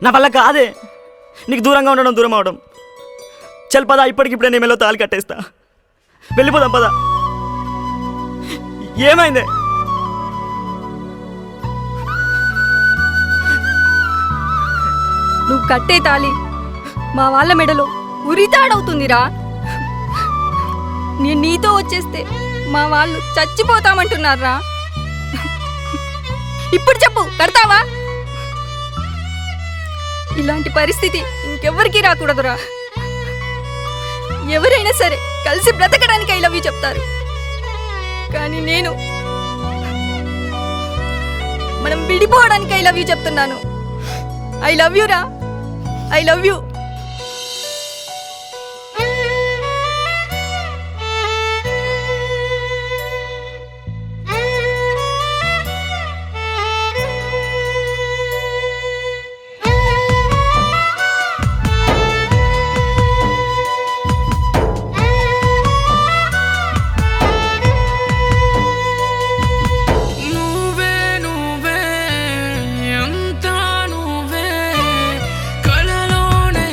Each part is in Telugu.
నా వల్ల కాదే నీకు దూరంగా ఉండడం దూరం అవడం చల్ పదా ఇప్పటికిప్పుడే నేను మెల్లో తాళి కట్టేస్తా వెళ్ళిపోదాం పదా ఏమైందే నువ్వు కట్టే తాలి మా వాళ్ళ మెడలో ఉరితాడవుతుందిరా నేను నీతో వచ్చేస్తే మా వాళ్ళు చచ్చిపోతామంటున్నారా ఇప్పుడు చెప్పు కడతావా ఇలాంటి పరిస్థితి ఇంకెవ్వరికీ రాకూడదురా ఎవరైనా సరే కలిసి బ్రతకడానికి ఐ లవ్ యూ చెప్తారు కానీ నేను మనం విడిపోవడానికి ఐ లవ్ యూ చెప్తున్నాను ఐ లవ్ యూ రా ఐ లవ్ యూ నువ్వే నువ్వే అంతా నువ్వే కలలోనే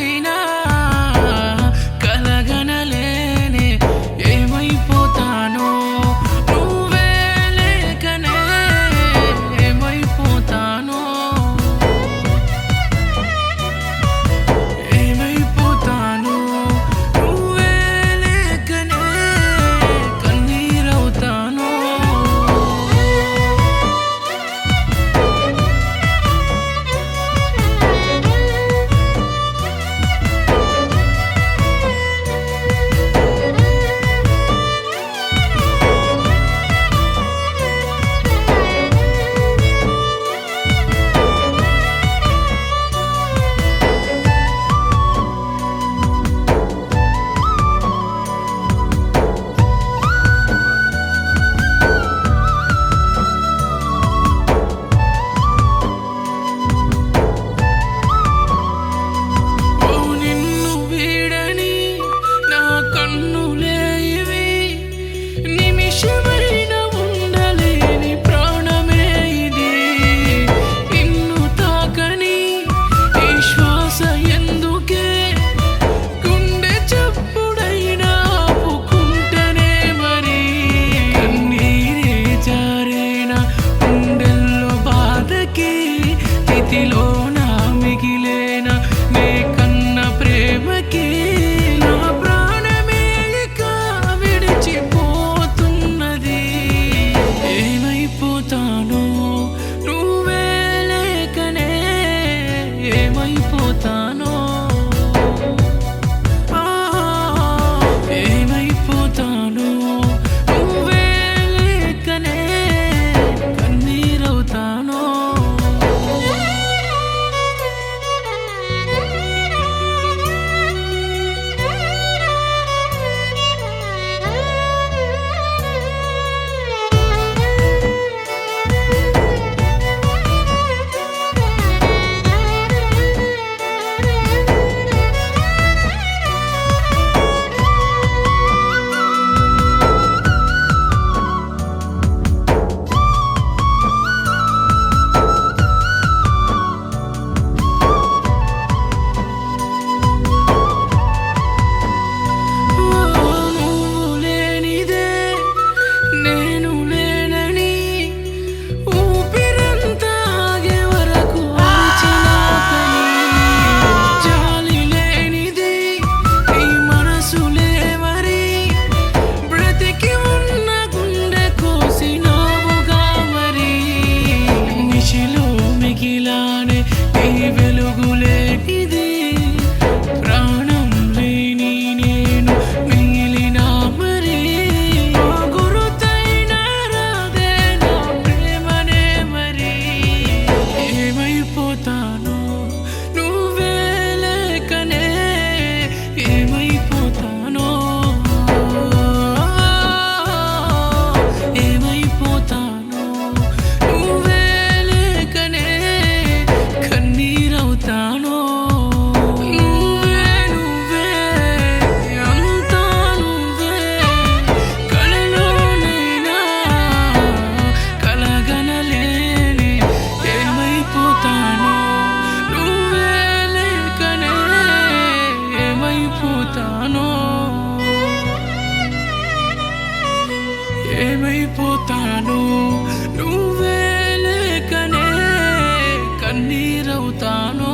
ఏమైపోతాను నువ్వే లేకనే కన్నీరవుతాను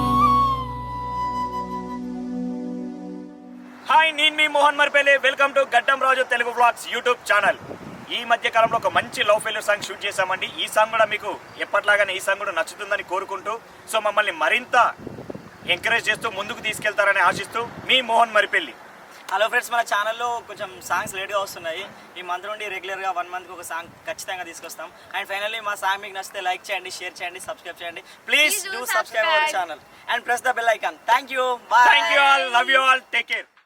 హాయ్ నేను మీ Mohan Maripelli welcome to Gaddam Raju Telugu vlogs YouTube channel ఈ మధ్య కాలంలో ఒక మంచి లవ్ ఫెయిల్యూర్ సాంగ్ షూట్ చేశామండి ఈ సాంగ్ కూడా మీకు ఎప్పటిలాగానే ఈ సాంగ్ కూడా నచ్చుతుందని కోరుకుంటూ సో మమ్మల్ని మరింత ఎంకరేజ్ చేస్తూ ముందుకు తీసుకెళ్తారని ఆశిస్తూ మీ మోహన్ మరిపెల్లి హలో ఫ్రెండ్స్ మన ఛానల్లో కొంచెం సాంగ్స్ లేట్గా వస్తున్నాయి ఈ మంత్ నుండి రెగ్యులర్గా వన్ మంత్కి ఒక సాంగ్ ఖచ్చితంగా తీసుకొస్తాం అండ్ ఫైనల్లీ మా సాంగ్ మీకు నచ్చితే లైక్ చేయండి షేర్ చేయండి సబ్స్క్రైబ్ చేయండి please Please do do subscribe our subscribe. Channel and press the bell icon thank you bye thank you all love you all take care